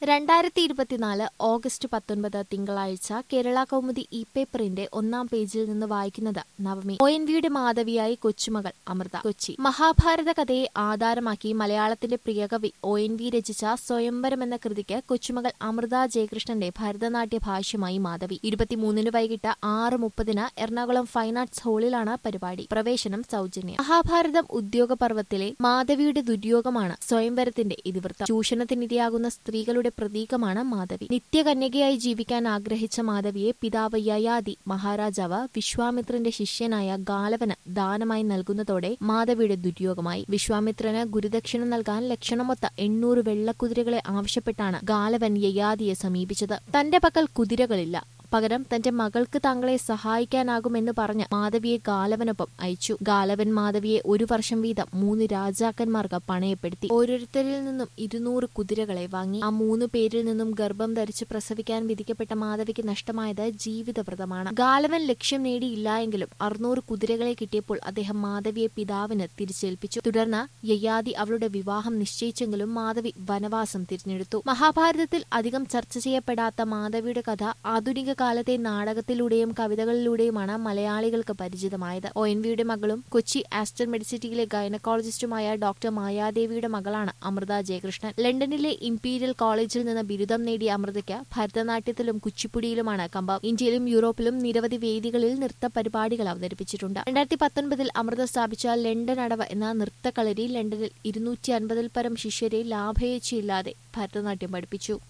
രണ്ടായിരത്തി ഇരുപത്തിനാല് ഓഗസ്റ്റ് പത്തൊൻപത് തിങ്കളാഴ്ച കേരള കൗമുദി ഇ പേപ്പറിന്റെ ഒന്നാം പേജിൽ നിന്ന് വായിക്കുന്നത് നവമി ഒ എൻ വിയുടെ മാധവിയായി കൊച്ചുമകൾ അമൃത കൊച്ചി മഹാഭാരത കഥയെ ആധാരമാക്കി മലയാളത്തിന്റെ പ്രിയകവി ഒ എൻ വി രചിച്ച സ്വയംവരം എന്ന കൃതിക്ക് കൊച്ചുമകൾ അമൃത ജയകൃഷ്ണന്റെ ഭരതനാട്യ ഭാഷ്യമായി മാധവി ഇരുപത്തിമൂന്നിന് വൈകിട്ട് ആറ് മുപ്പതിന് എറണാകുളം ഫൈൻ ആർട്സ് ഹാളിലാണ് പരിപാടി പ്രവേശനം സൗജന്യം മഹാഭാരതം ഉദ്യോഗപർവത്തിലെ മാധവിയുടെ ദുര്യോഗമാണ് സ്വയംവരത്തിന്റെ ഇതിവൃത്തം ചൂഷണത്തിനിരയാകുന്ന സ്ത്രീകളുടെ പ്രതീകമാണ് മാധവി നിത്യകന്യകയായി ജീവിക്കാൻ ആഗ്രഹിച്ച മാധവിയെ പിതാവ് യയാതി മഹാരാജാവ് വിശ്വാമിത്രന്റെ ശിഷ്യനായ ഗാലവന് ദാനമായി നൽകുന്നതോടെ മാധവിയുടെ ദുര്യോഗമായി വിശ്വാമിത്രന് ഗുരുദക്ഷിണ നൽകാൻ ലക്ഷണമൊത്ത എണ്ണൂറ് വെള്ളക്കുതിരകളെ ആവശ്യപ്പെട്ടാണ് ഗാലവൻ യയാതിയെ സമീപിച്ചത് തന്റെ പക്കൽ കുതിരകളില്ല പകരം തന്റെ മകൾക്ക് താങ്കളെ സഹായിക്കാനാകുമെന്ന് പറഞ്ഞ് മാധവിയെ ഗാലവനൊപ്പം അയച്ചു ഗാലവൻ മാധവിയെ ഒരു വർഷം വീതം മൂന്ന് രാജാക്കന്മാർക്ക് പണയപ്പെടുത്തി ഓരോരുത്തരിൽ നിന്നും ഇരുന്നൂറ് കുതിരകളെ വാങ്ങി ആ മൂന്ന് പേരിൽ നിന്നും ഗർഭം ധരിച്ച് പ്രസവിക്കാൻ വിധിക്കപ്പെട്ട മാധവിക്ക് നഷ്ടമായത് ജീവിതവ്രതമാണ് ഗാലവൻ ലക്ഷ്യം നേടിയില്ല എങ്കിലും അറുന്നൂറ് കുതിരകളെ കിട്ടിയപ്പോൾ അദ്ദേഹം മാധവിയെ പിതാവിന് തിരിച്ചേൽപ്പിച്ചു തുടർന്ന് യയാതി അവളുടെ വിവാഹം നിശ്ചയിച്ചെങ്കിലും മാധവി വനവാസം തിരഞ്ഞെടുത്തു മഹാഭാരതത്തിൽ അധികം ചർച്ച ചെയ്യപ്പെടാത്ത മാധവിയുടെ കഥ ആധുനിക കാലത്തെ നാടകത്തിലൂടെയും കവിതകളിലൂടെയുമാണ് മലയാളികൾക്ക് പരിചിതമായത് ഒ എൻ വിയുടെ മകളും കൊച്ചി ആസ്റ്റർ മെഡിസിറ്റിയിലെ ഗൈനക്കോളജിസ്റ്റുമായ ഡോക്ടർ മായാദേവിയുടെ മകളാണ് അമൃത ജയകൃഷ്ണൻ ലണ്ടനിലെ ഇംപീരിയൽ കോളേജിൽ നിന്ന് ബിരുദം നേടിയ അമൃതയ്ക്ക് ഭരതനാട്യത്തിലും കുച്ചിപ്പുടിയിലുമാണ് കമ്പം ഇന്ത്യയിലും യൂറോപ്പിലും നിരവധി വേദികളിൽ നൃത്ത പരിപാടികൾ അവതരിപ്പിച്ചിട്ടുണ്ട് രണ്ടായിരത്തി പത്തൊൻപതിൽ അമൃത സ്ഥാപിച്ച ലണ്ടൻ അടവ് എന്ന നൃത്തകളരി ലണ്ടനിൽ ഇരുന്നൂറ്റി അൻപതിൽ പരം ശിഷ്യരെ ലാഭേച്ഛയില്ലാതെ ഭരതനാട്യം പഠിപ്പിച്ചു